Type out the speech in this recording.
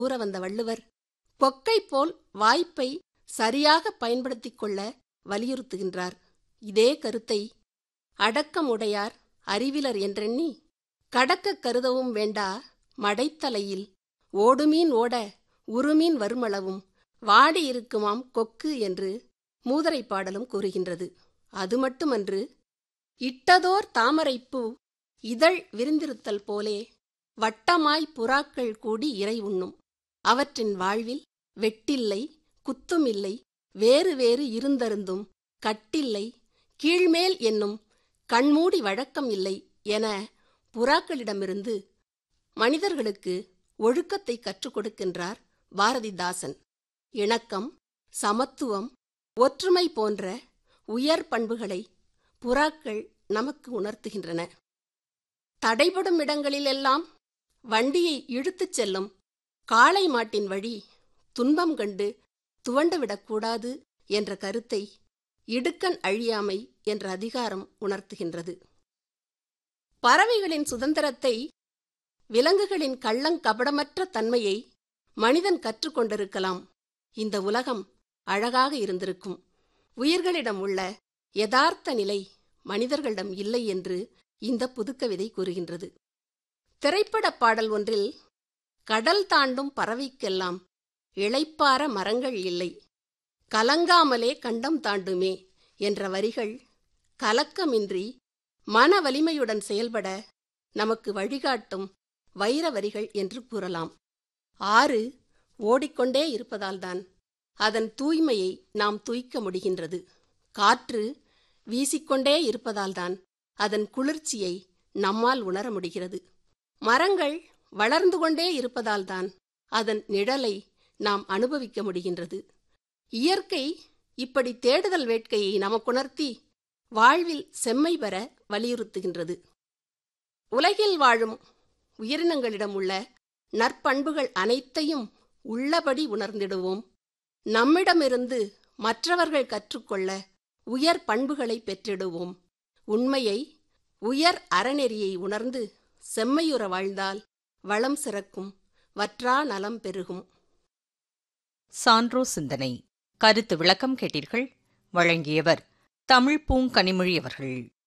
கூற வந்த வள்ளுவர் கொக்கை போல் வாய்ப்பை சரியாக பயன்படுத்திக் கொள்ள வலியுறுத்துகின்றார் இதே கருத்தை அடக்கமுடையார் அறிவிலர் என்றெண்ணி கடக்கக் கருதவும் வேண்டா மடைத்தலையில் ஓடுமீன் ஓட உருமீன் வருமளவும் வாடி இருக்குமாம் கொக்கு என்று மூதரை பாடலும் கூறுகின்றது அது மட்டுமன்று இட்டதோர் தாமரைப்பூ இதழ் விரிந்திருத்தல் போலே வட்டமாய் புறாக்கள் கூடி இறை உண்ணும் அவற்றின் வாழ்வில் வெட்டில்லை குத்துமில்லை வேறு வேறு இருந்தருந்தும் கட்டில்லை கீழ்மேல் என்னும் கண்மூடி வழக்கம் இல்லை என புறாக்களிடமிருந்து மனிதர்களுக்கு ஒழுக்கத்தை கற்றுக் கொடுக்கின்றார் பாரதிதாசன் இணக்கம் சமத்துவம் ஒற்றுமை போன்ற உயர் பண்புகளை புறாக்கள் நமக்கு உணர்த்துகின்றன தடைபடும் இடங்களிலெல்லாம் வண்டியை இழுத்துச் செல்லும் காளை மாட்டின் வழி துன்பம் கண்டு துவண்டுவிடக்கூடாது என்ற கருத்தை இடுக்கண் அழியாமை என்ற அதிகாரம் உணர்த்துகின்றது பறவைகளின் சுதந்திரத்தை விலங்குகளின் கள்ளங்கபடமற்ற தன்மையை மனிதன் கற்றுக்கொண்டிருக்கலாம் இந்த உலகம் அழகாக இருந்திருக்கும் உயிர்களிடம் உள்ள யதார்த்த நிலை மனிதர்களிடம் இல்லை என்று இந்த புதுக்கவிதை கூறுகின்றது திரைப்படப் பாடல் ஒன்றில் கடல் தாண்டும் பறவைக்கெல்லாம் இளைப்பார மரங்கள் இல்லை கலங்காமலே கண்டம் தாண்டுமே என்ற வரிகள் கலக்கமின்றி மன வலிமையுடன் செயல்பட நமக்கு வழிகாட்டும் வைர வரிகள் என்று கூறலாம் ஆறு ஓடிக்கொண்டே இருப்பதால்தான் அதன் தூய்மையை நாம் தூய்க்க முடிகின்றது காற்று வீசிக்கொண்டே இருப்பதால்தான் அதன் குளிர்ச்சியை நம்மால் உணர முடிகிறது மரங்கள் வளர்ந்து கொண்டே இருப்பதால்தான் அதன் நிழலை நாம் அனுபவிக்க முடிகின்றது இயற்கை இப்படி தேடுதல் வேட்கையை நமக்குணர்த்தி வாழ்வில் செம்மை பெற வலியுறுத்துகின்றது உலகில் வாழும் உயிரினங்களிடம் உள்ள நற்பண்புகள் அனைத்தையும் உள்ளபடி உணர்ந்திடுவோம் நம்மிடமிருந்து மற்றவர்கள் கற்றுக்கொள்ள உயர் பண்புகளை பெற்றிடுவோம் உண்மையை உயர் அறநெறியை உணர்ந்து செம்மையுற வாழ்ந்தால் வளம் சிறக்கும் வற்றா நலம் பெருகும் சான்றோ சிந்தனை கருத்து விளக்கம் கேட்டீர்கள் வழங்கியவர் தமிழ் பூங்கனிமொழி அவர்கள்